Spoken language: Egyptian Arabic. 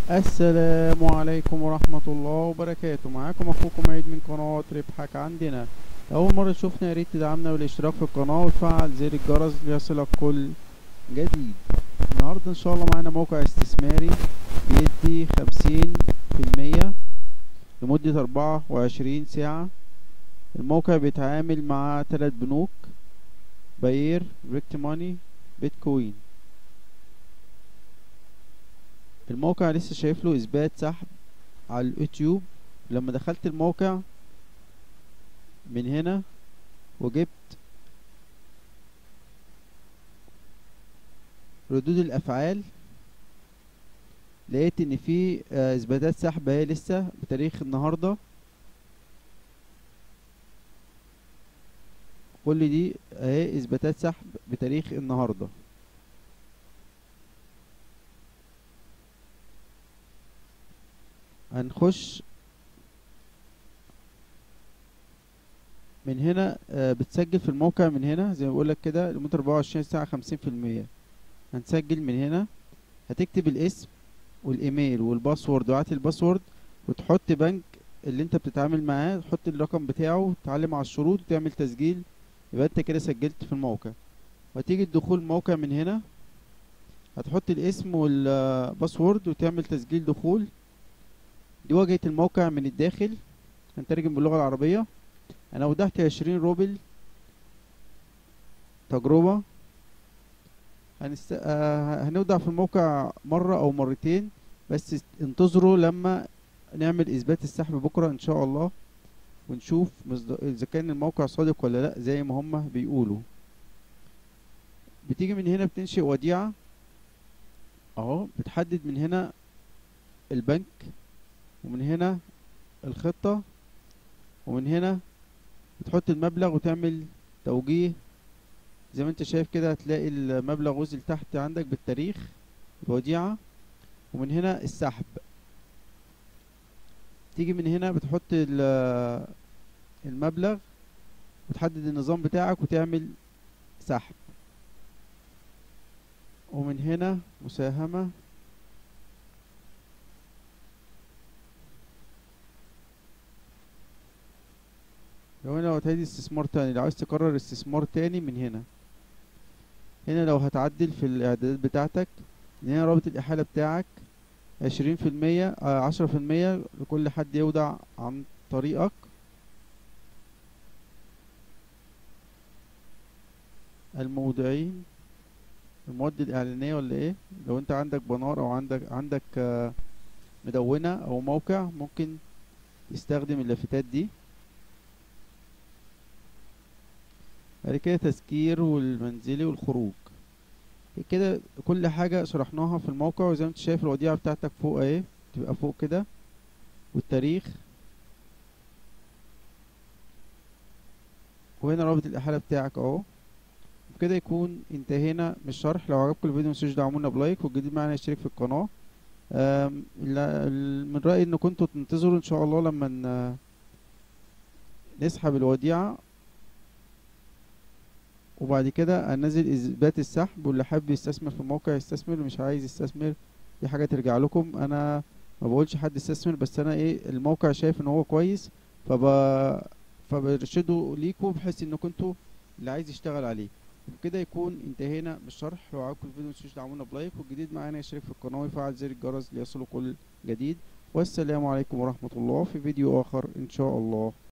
السلام عليكم ورحمة الله وبركاته معاكم اخوكم عيد من قناة ربحك عندنا اول مرة تشوفنا ياريت تدعمنا بالاشتراك في القناة وتفعل زر الجرس ليصلك كل جديد النهاردة ان شاء الله معانا موقع استثماري بيدي خمسين في المية لمدة اربعة وعشرين ساعة الموقع بيتعامل مع تلات بنوك باير ريكت ماني بيتكوين الموقع لسه شايف له اثبات سحب على اليوتيوب لما دخلت الموقع من هنا وجبت ردود الافعال لقيت ان في آه، اثباتات سحب اهي لسه بتاريخ النهارده كل دي اهي اثباتات سحب بتاريخ النهارده هنخش من هنا آه، بتسجل في الموقع من هنا زي ما بقولك كده لمدة 24 ساعة خمسين في المية هنسجل من هنا هتكتب الاسم والايميل والباسورد وعات الباسورد وتحط بنك اللي انت بتتعامل معاه تحط الرقم بتاعه وتعلم على الشروط وتعمل تسجيل يبقى انت كده سجلت في الموقع وتيجي الدخول الموقع من هنا هتحط الاسم والباسورد وتعمل تسجيل دخول دي واجهة الموقع من الداخل هنترجم باللغة العربية انا اودعت عشرين روبل تجربة هنست... آه هنودع في الموقع مرة او مرتين بس است- انتظروا لما نعمل اثبات السحب بكرة ان شاء الله ونشوف مصد... اذا كان الموقع صادق ولا لا زي ما هما بيقولوا بتيجي من هنا بتنشئ وديعة اهو بتحدد من هنا البنك ومن هنا الخطة ومن هنا بتحط المبلغ وتعمل توجيه زي ما انت شايف كده هتلاقي المبلغ وزل تحت عندك بالتاريخ الوديعة ومن هنا السحب تيجي من هنا بتحط ال- المبلغ وتحدد النظام بتاعك وتعمل سحب ومن هنا مساهمة لو هنا لو هتعيد استثمار تاني لو عايز تكرر استثمار تاني من هنا هنا لو هتعدل في الاعدادات بتاعتك من هنا رابط الاحالة بتاعك عشرين في المية عشرة في المية لكل حد يودع عن طريقك المودعين المواد الإعلانية ولا ايه لو انت عندك بنار او عندك عندك آه، مدونة او موقع ممكن تستخدم اللافتات دي بعد كده تذكير والمنزلي والخروج كده كل حاجة شرحناها في الموقع وزي ما انت شايف الوديعة بتاعتك فوق اهي تبقى فوق كده والتاريخ وهنا رابط الإحالة بتاعك اهو وبكده يكون انتهينا من الشرح لو عجبكم الفيديو متنسوش دعمونا بلايك والجديد معانا يشترك في القناة آم، لا- ال- من رأيي ان كنتوا تنتظروا ان شاء الله لما ن- نسحب الوديعة وبعد كده انزل اثبات السحب واللي حابب يستثمر في الموقع يستثمر اللي مش عايز يستثمر دي حاجة ترجع لكم انا ما بقولش حد يستثمر بس انا ايه الموقع شايف ان هو كويس فب فبرشده ليكم بحيث انكم انتوا اللي عايز يشتغل عليه وبكده يكون انتهينا من الشرح لو عجبكم الفيديو متنسوش دعمونا بلايك والجديد معانا يشترك في القناة ويفعل زر الجرس ليصلوا كل جديد والسلام عليكم ورحمة الله في فيديو آخر إن شاء الله